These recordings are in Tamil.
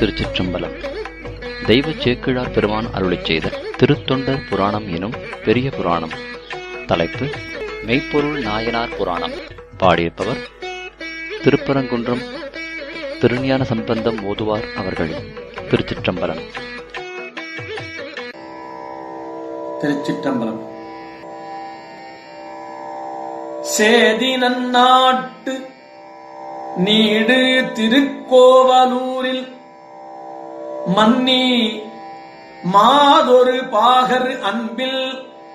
திருச்சிற்றம்பலம் தெய்வ சேக்கிழார் பெருமான் அருளிச் செய்த திருத்தொண்டர் புராணம் எனும் பெரிய புராணம் தலைப்பு மெய்ப்பொருள் நாயனார் புராணம் பாடியிருப்பவர் திருப்பரங்குன்றம் திருஞான சம்பந்தம் ஓதுவார் அவர்கள் திருச்சிற்றம்பலம் திருச்சிற்றம்பலம் சேதி நன்னாட்டு நீடு திருக்கோவலூரில் மன்னி மாதொரு பாகர் அன்பில்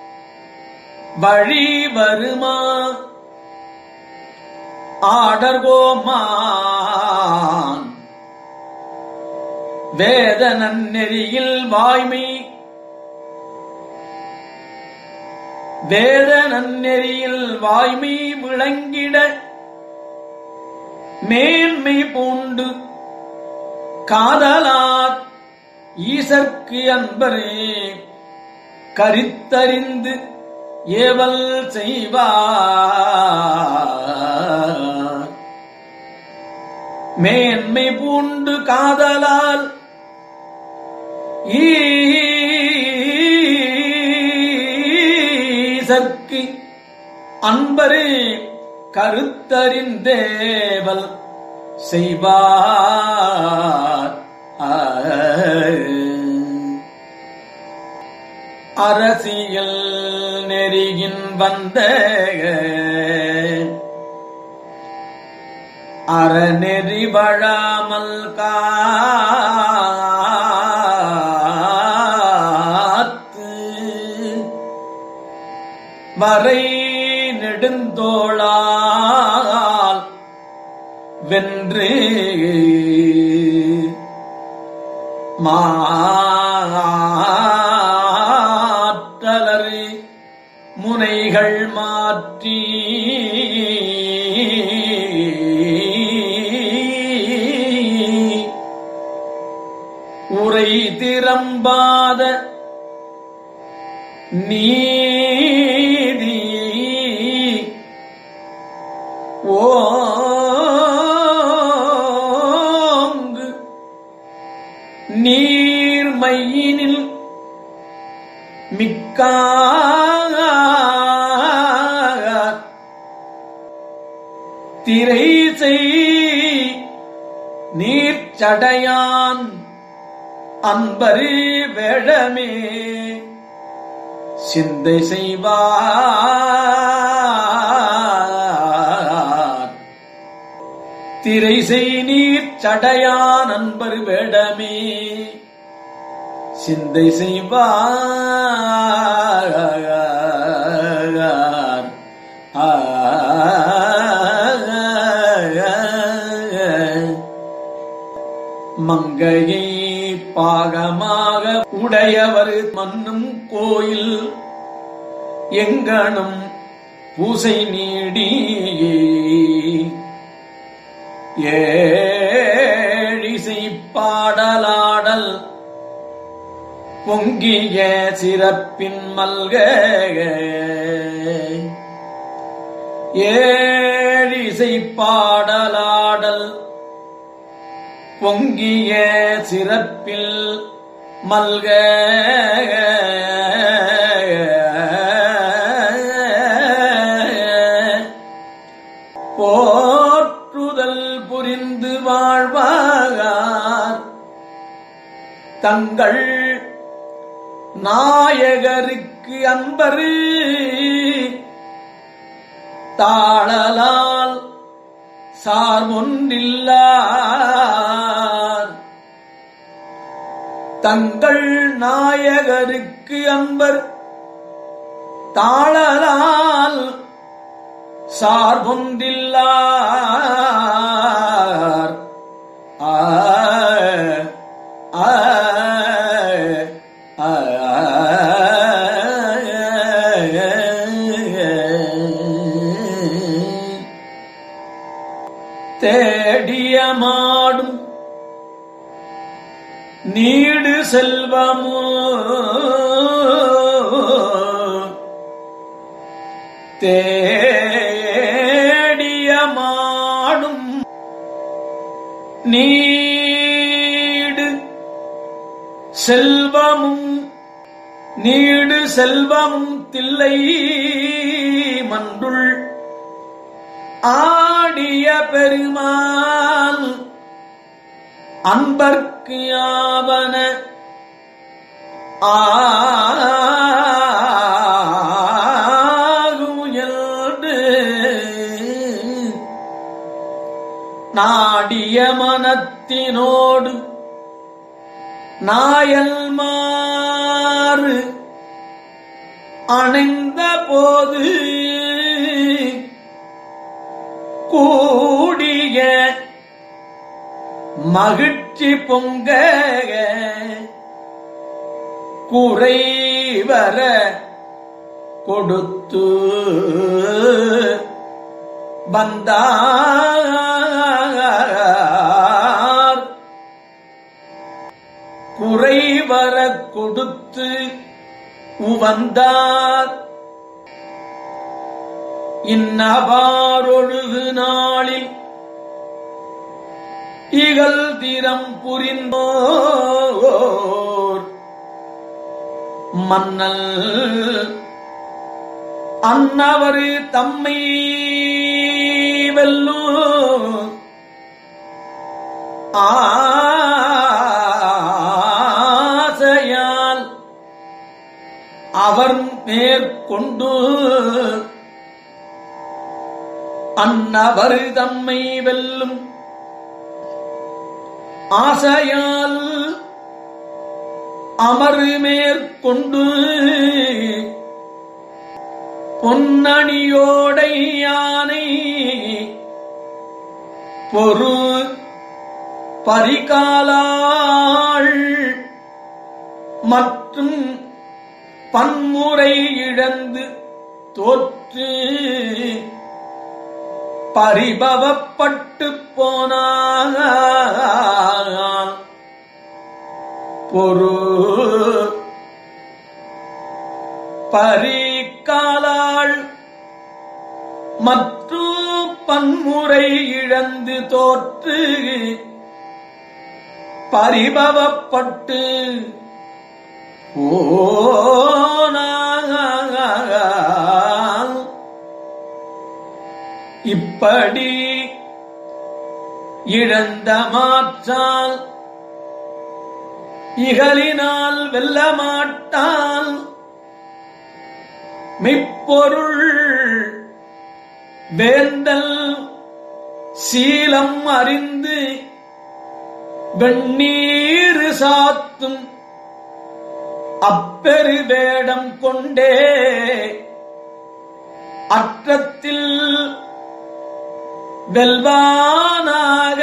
வழி வருமா ஆடர்கோமான் வேத நன்னெறியில் வாய்மை வேத நன்னெறியில் வாய்மை விளங்கிட மேன்மை பூண்டு காதலார் ஈசர்க்கு அன்பரே கரித்தறிந்து ஏவல் செய்வார் மேன்மை பூண்டு காதலால் ஈசர்க்கு அன்பரே கருத்தறிந்தேவல் செய்வார் அரசியல் நெறியின் வந்த அறநெறி வழாமல் காத்து வரை நெடுந்தோளால் வென்று மாற்றலரு முனைகள் மாற்றி உரை திறம்பாத நீதி ஓங்கு நீர்மையினில் மிக்க திரை செய் நீர்ச்சடையான் அன்பரு வேழமே சிந்தை செய்வார் திரை செய் நீர் சடையான் அன்பர் வேடமே சிந்தை செய்வார் மங்கையை பாகமாக உடையவர் மன்னும் கோயில் எங்கனும் பூசை நீடி ஏழிசை பாடலாடல் பொங்கிய சிறப்பின் மல்க ஏழிசை பாடலாடல் பொங்கிய சிறப்பில் மல்க போற்றுதல் புரிந்து வாழ்வார் தங்கள் நாயகருக்கு அன்பரு தாழலால் சார்பொன்றில்லார் தங்கள் நாயகருக்கு அன்பர் தாழலால் சார்பொன்றில்லார் ஆ ஆ ஆ தேடிய மாடும் நீடு செல்வமோ தேடிய மாடும் நீடு செல்வமும் நீடு செல்வமும் தில்லை மன்றுள் ஆடிய பெருமான் அன்பர்க்கு ஆவன ஆகுயல்டு நாடிய மனத்தினோடு நாயல்மாறு அணைந்த போது கூடிய மகிழ்ச்சி பொங்க குறைவர கொடுத்து வந்தார் குறைவர கொடுத்து உவந்தார் இன்னபாரொழுகு நாளில் இகல் திறம் புரிந்தோர் மன்னல் அன்னவரு தம்மை வெல்லோ ஆசையால் அவர் மேற்கொண்டு அன்னவர் தம்மை வெல்லும் ஆசையால் அமரு மேற்கொண்டு பொன்னணியோடை யானை பொறு பரிகாலாள் மற்றும் பன்முறை இழந்து தோற்று பரிபவப்பட்டு போனான் பொரு பரிகாலாள் மற்றும் பன்முறை இழந்து தோற்று பரிபவப்பட்டு போனான் இப்படி இழந்த மாற்றால் இகலினால் வெல்ல மாட்டான் மெய்ப்பொருள் வேந்தல் சீலம் அறிந்து வெண்ணீர் சாத்தும் அப்பெரு வேடம் கொண்டே அற்றத்தில் வெல்வானாக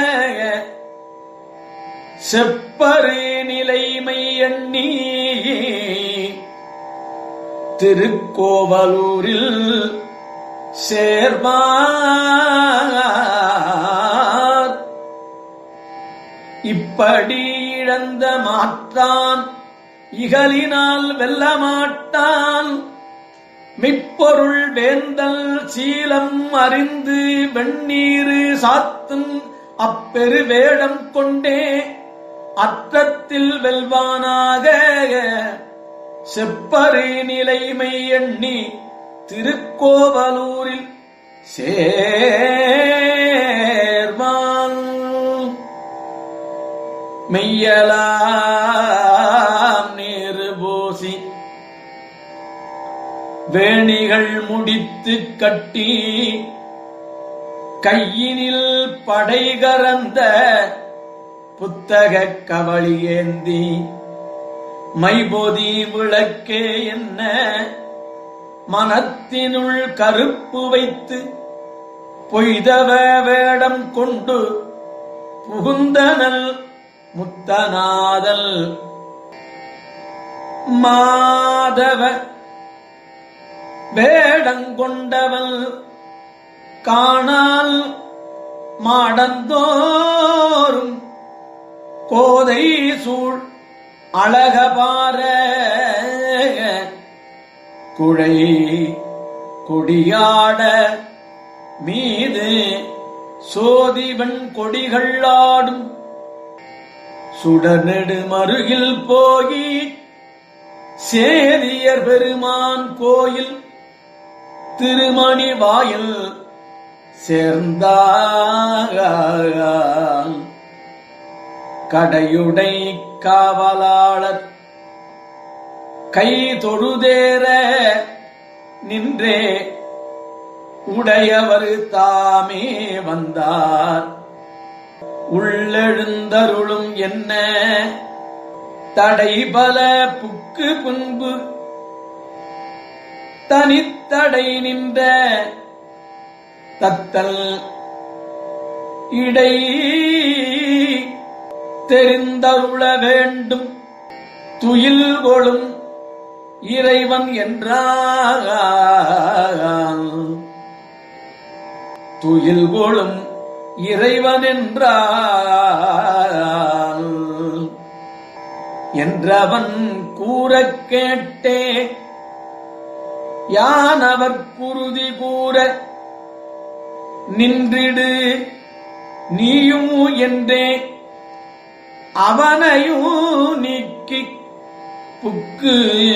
செப்பரு நிலைமை எண்ணி திருக்கோவலூரில் சேர்வார் இப்படி இழந்த மாற்றான் இகலினால் வெல்ல மாட்டான் மிப்பொருள் வேந்தல் சீலம் அறிந்து வெண்ணீரு சாத்தும் அப்பெரு வேடம் கொண்டே அற்றத்தில் வெல்வானாக செப்பரு நிலைமை எண்ணி திருக்கோவலூரில் சேர்வான் மெய்யலாம் நீரு பூசி வேணிகள் முடித்து கட்டி கையினில் படைகரந்த புத்தக கவளி ஏந்தி மைபொதி விளக்கே என்ன மனத்தினுள் கருப்பு வைத்து பொய்தவ வேடம் கொண்டு புகுந்தனல் முத்தநாதல் மாதவ வேடங்கொண்டவள் காணால் மாடந்தோறும் கோதை சூழ் அழகபார குழை கொடியாட மீது சோதிவன் கொடிகள் ஆடும் சுடநெடு மருகில் போகி சேரியர் பெருமான் கோயில் திருமணி வாயில் சேர்ந்தார் கடையுடை காவலாளர் கை தொழுதேற நின்றே உடையவர் தாமே வந்தார் உள்ளெழுந்தருளும் என்ன தடைபல புக்கு புன்பு தனித்தடை நின்ற தத்தல் இடை தெரிந்தருள வேண்டும் துயில் கொளும் இறைவன் என்றார் துயில் கொளும் இறைவன் என்றார் என்றவன் கூறக் கேட்டே யான் அவர் குருதி கூற நின்றிடு நீயும் என்றே அவனையும் நீக்கி புக்கு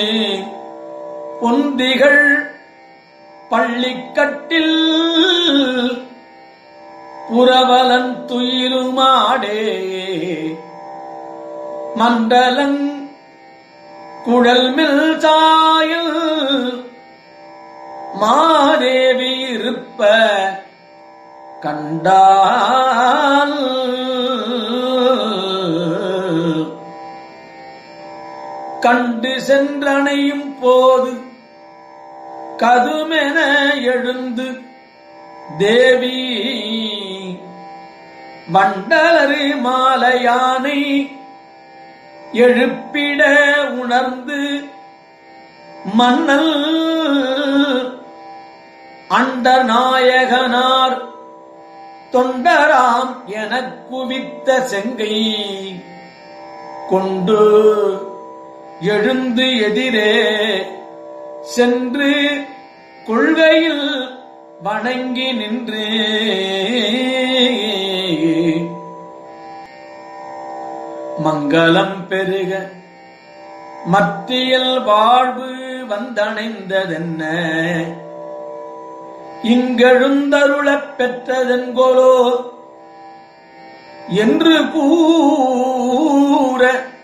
பொந்திகள் பள்ளிக்கட்டில் புறவலன் துயிலுமாடே மண்டலன் குழல் மில் சாயல் மாதேவி இருப்ப கண்டால் கண்டு சென்றணையும் போது கதுமென எழுந்து தேவி வண்டலரு மாலையானை எழுப்பிட உணர்ந்து மன்னல் அண்ட நாயகனார் தொண்டராம் எனக் குவித்த செங்கை கொண்டு எழுந்து எதிரே சென்று கொள்கையில் வணங்கி நின்று மங்களம் பெருக மத்தியில் வாழ்வு வந்தணைந்ததென்ன இங்கெழுந்தருளப் பெற்றதென்கோலோ என்று கூற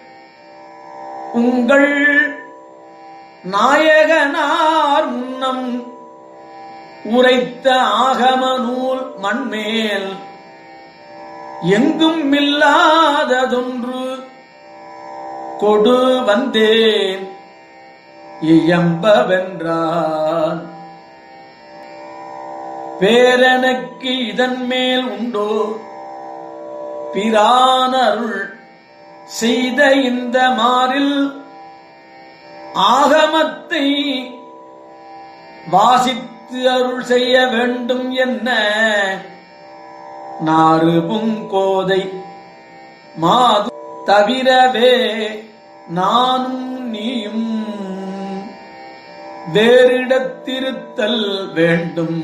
உங்கள் நாயகனார் முன்னம் உரைத்த ஆகம நூல் மண்மேல் எங்கும் இல்லாததொன்று கொடு வந்தேன் இயம்பவென்றான் பேரனுக்கு இதன் மேல் உண்டோ பிரானருள் செய்த இந்த மாறில் ஆகமத்தை வாசித்து அருள் செய்ய வேண்டும் என்ன நாறு புங்கோதை மாது தவிரவே நானும் நீயும் வேறிடத்திருத்தல் வேண்டும்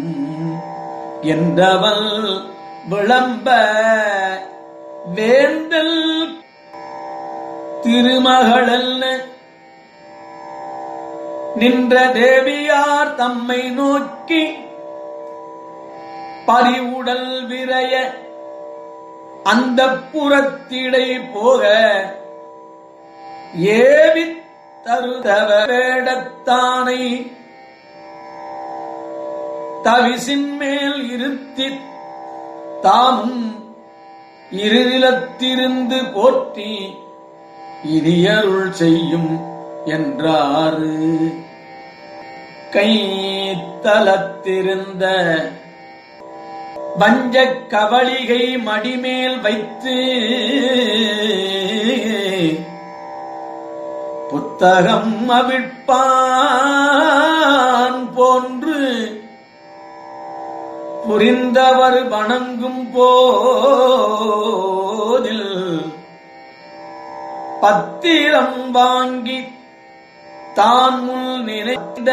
என்றவள் விளம்ப வேந்தல் திருமகளல்ல நின்ற தேவியார் தம்மை நோக்கி பறிவுடல் விரைய அந்த புறத்திடை போக ஏவித் தருதவ வேடத்தானை தவிசின் மேல் இருத்தி தாமும் இருநிலத்திருந்து போற்றி இனியருள் செய்யும் என்றாறு கை தலத்திருந்த வஞ்சக் கவளிகை மடிமேல் வைத்து புத்தகம் அவிழ்ப்பான் போன்று புரிந்தவர் வணங்கும் போதில் பத்திரம் வாங்கி தான் முன் நினைந்த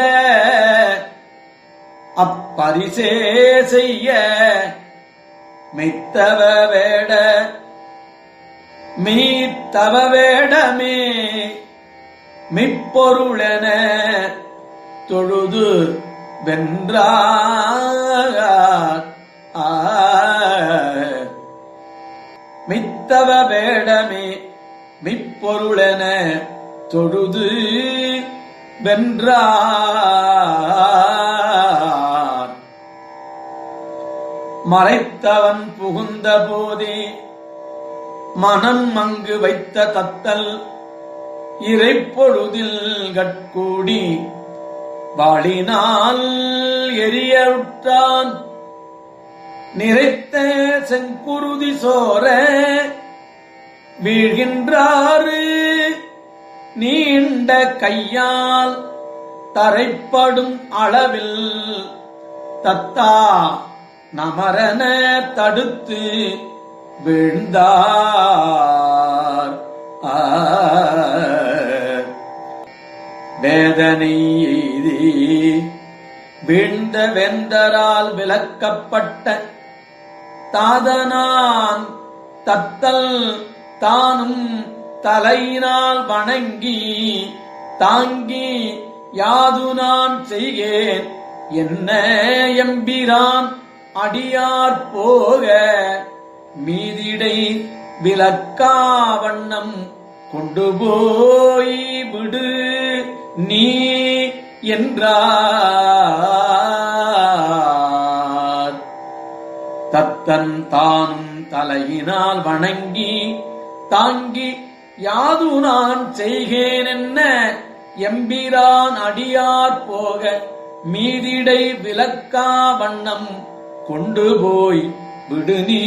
அப்பரிசே செய்ய மெய்த்தவ வேட மீத்தவ வேடமே மிப்பொருளென தொழுது வென்றார் ஆ. மித்தவ வேடமே மிப்பொருளென தொழுது வென்றார் மறைத்தவன் புகுந்த போதே மனம் அங்கு வைத்த தத்தல் இறைப்பொழுதில் கட்கூடி வாழினால் எரியவுற்றான் நிறைத்த செங்குருதி சோர வீழ்கின்றாறு நீண்ட கையால் தரைப்படும் அளவில் தத்தா நமரன தடுத்து வீழ்ந்தார் ஆ. வேதனை எய்தி வீழ்ந்த வெந்தரால் விலக்கப்பட்ட தாதனான் தத்தல் தானும் தலையினால் வணங்கி தாங்கி யாது நான் செய்கேன் என்ன எம்பிரான் அடியார் போக மீதிடை விலக்கா வண்ணம் கொண்டு போய் விடு நீ என்றார் தத்தன் தானும் தலையினால் வணங்கி தாங்கி யாது நான் செய்கேன் என்ன எம்பிரான் அடியார் போக மீதிடை விலக்கா வண்ணம் கொண்டு போய் விடு நீ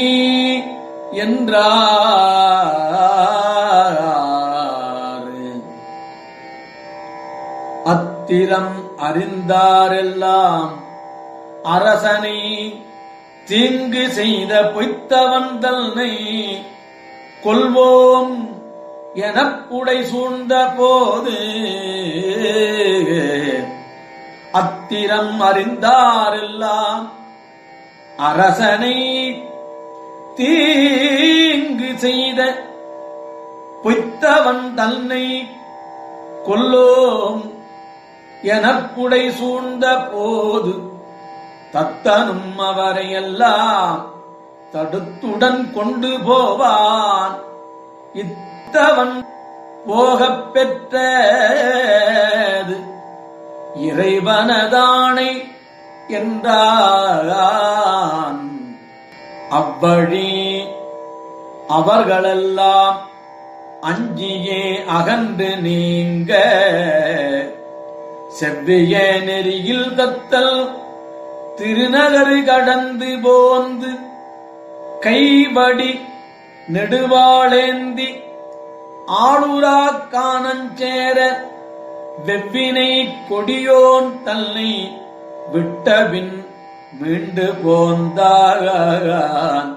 என்றார் அத்திரம் அறிந்தாரெல்லாம் அரசனை தீங்கு செய்த பொய்த்தவன் தன்னை கொல்வோம் எனப்புடை சூழ்ந்த போது அத்திரம் அறிந்தாரெல்லாம் அரசனை தீங்கு செய்த பொய்த்தவன் தன்னை கொல்லோம் எனப்புடை சூழ்ந்த போது தத்தனும் அவரையெல்லாம் தடுத்துடன் கொண்டு போவான் இத்தவன் போகப் பெற்றது இறைவனதானை என்றான் அவ்வழி அவர்களெல்லாம் அஞ்சியே அகன்று நீங்க செவ்விய நெறியில் தத்தல் திருநகரு கடந்து போந்து கைவடி நெடுவாளேந்தி ஆளுராக் காணஞ்சேர வெவ்வினை கொடியோன் தன்னை விட்டபின் மீண்டு போந்தான்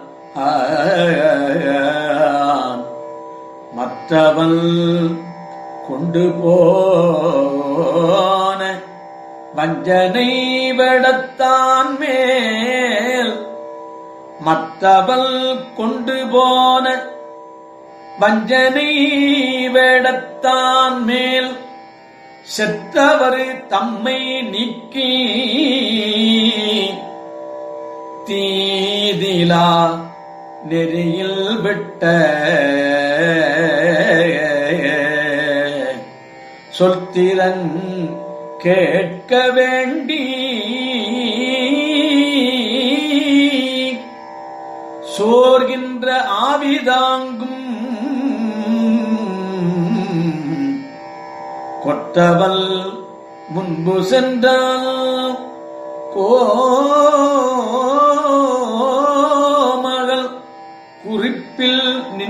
ஆன். மற்றவன் கொண்டு போன வஞ்சனை வெடத்தான் மேல் மற்றவள் கொண்டு போன வஞ்சனை வேடத்தான் மேல் செத்தவர் தம்மை நீக்கி தீதிலா நெறியில் விட்ட சொல்திறன் கேட்க வேண்டி சோர்கின்ற ஆவிதாங்கும் கொற்றவல் முன்பு சென்றால் கோமகள் குறிப்பில்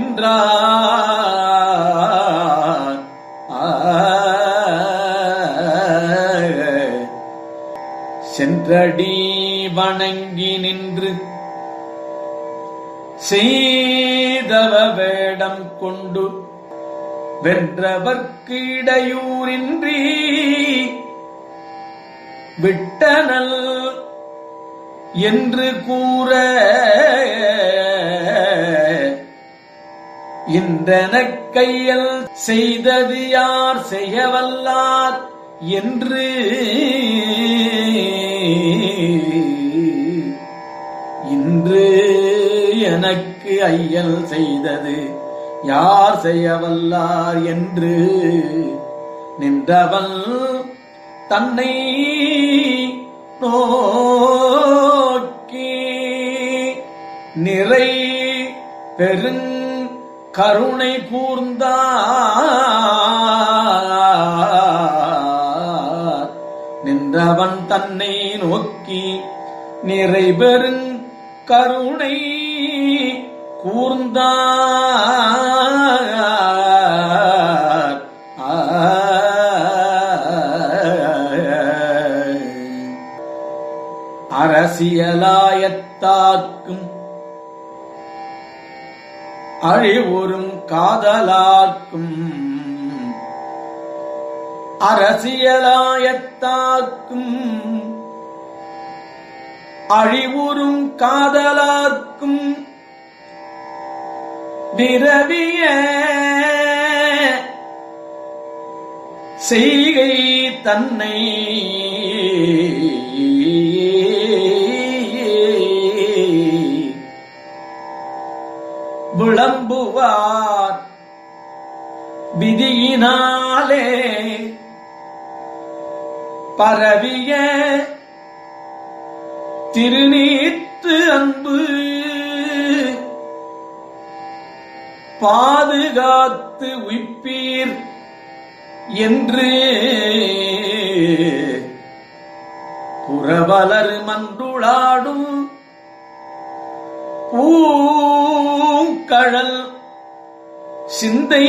நின்றார் ஆ. சென்றடி வணங்கி நின்று செய்தவ வேடம் கொண்டு வென்றவர்க்கு இடையூறின்றி விட்டனல் என்று கூற இன்றனக் கையல் செய்தது யார் செய்யவல்லார் என்று இன்று எனக்கு ஐயல் செய்தது யார் செய்யவல்லார் என்று நின்றவன் தன்னை நோக்கி நிறை பெருங் கருணை கூர்ந்தார் நின்றவன் தன்னை நோக்கி நிறைபெருங் கருணை கூர்ந்தார் அரசியலாயத்தாக்கும் அழிவுறும் காதலாக்கும் அரசியலாயத்தாக்கும் அழிவுறும் காதலாக்கும் விரவிய செய்கை தன்னை விளம்புவார் விதியினாலே பரவிய திருநீற்று அன்பு பாதுகாத்து உய்ப்பீர் என்று புறவலர் மன்றுளாடும் பூங்கழல் சிந்தை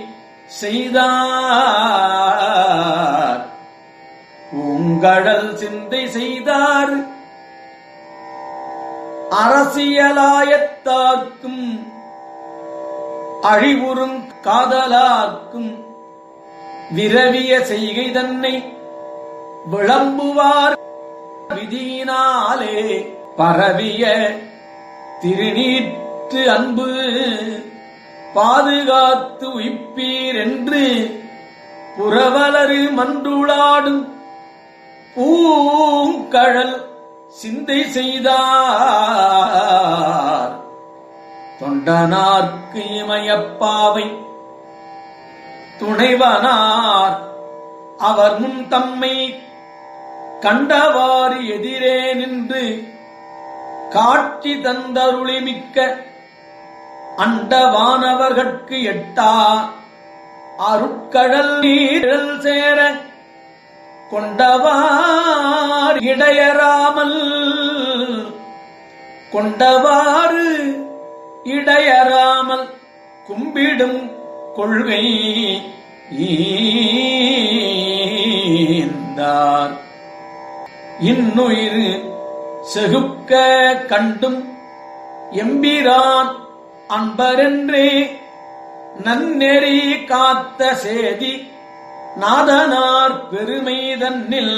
செய்தார் பூங்கடல் சிந்தை செய்தார் அரசியலாயத்தாக்கும் அழிவுறும் காதலாக்கும் விரவிய செய்கை தன்னை விளம்புவார் விதியினாலே பரவிய திருநீற்று அன்பு பாதுகாத்து உய்ப்பீர் என்று புறவலரு மன்றுளாடும் பூங்கழல் சிந்தை செய்தார் தொண்டனார்க்கு இமயப்பாவை துணைவனார் அவர் முன் தம்மை கண்டவாறு எதிரே நின்று காட்சி தந்தருளிமிக்க அண்டவானவர்கட்கு எட்டா அருட்கடல் நீரல் சேர கொண்டவார் இடையராமல் கொண்டவாறு இடையராமல் கும்பிடும் கொள்கை ஈந்தார் இன்னுயிர் செகுக்க கண்டும் எம்பிரான் அன்பரென்றே நன்னெறி காத்த சேதி நாதனார் பெருமை தன்னில்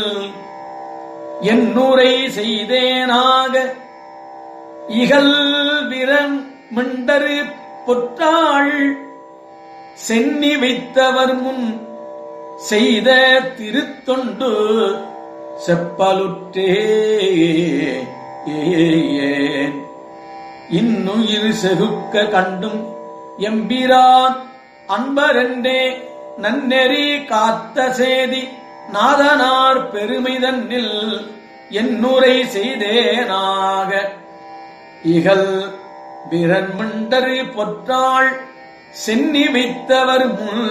என்னுரை செய்தேனாக இகல் விரன் மிண்டரு பொற்றாள் சென்னி வைத்தவர் முன் செய்த திருத்தொண்டு செப்பலுற்றே ஏன் இன்னுயிர் செகுக்க கண்டும் எம்பிரான் அன்பரென்றே நன்னெறி காத்த சேதி நாதனார் பெருமை தன்னில் என்னுரை செய்தேனாக இகல் விரன்மண்டரு பொற்றாள் சென்னி வைத்தவர் முன்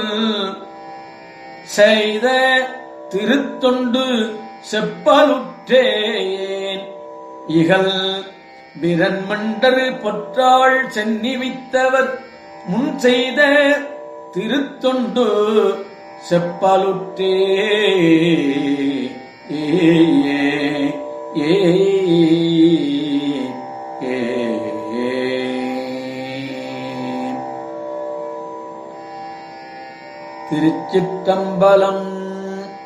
செய்த திருத்தொண்டு செப்பலுற்றேன் இகல் விரன்மண்டரு பொற்றாள் சென்னி வைத்தவர் முன் செய்த திருத்தொண்டு செப்பலுற்றே ஏ ஏ ஏ திருச்சிற்றம்பலம்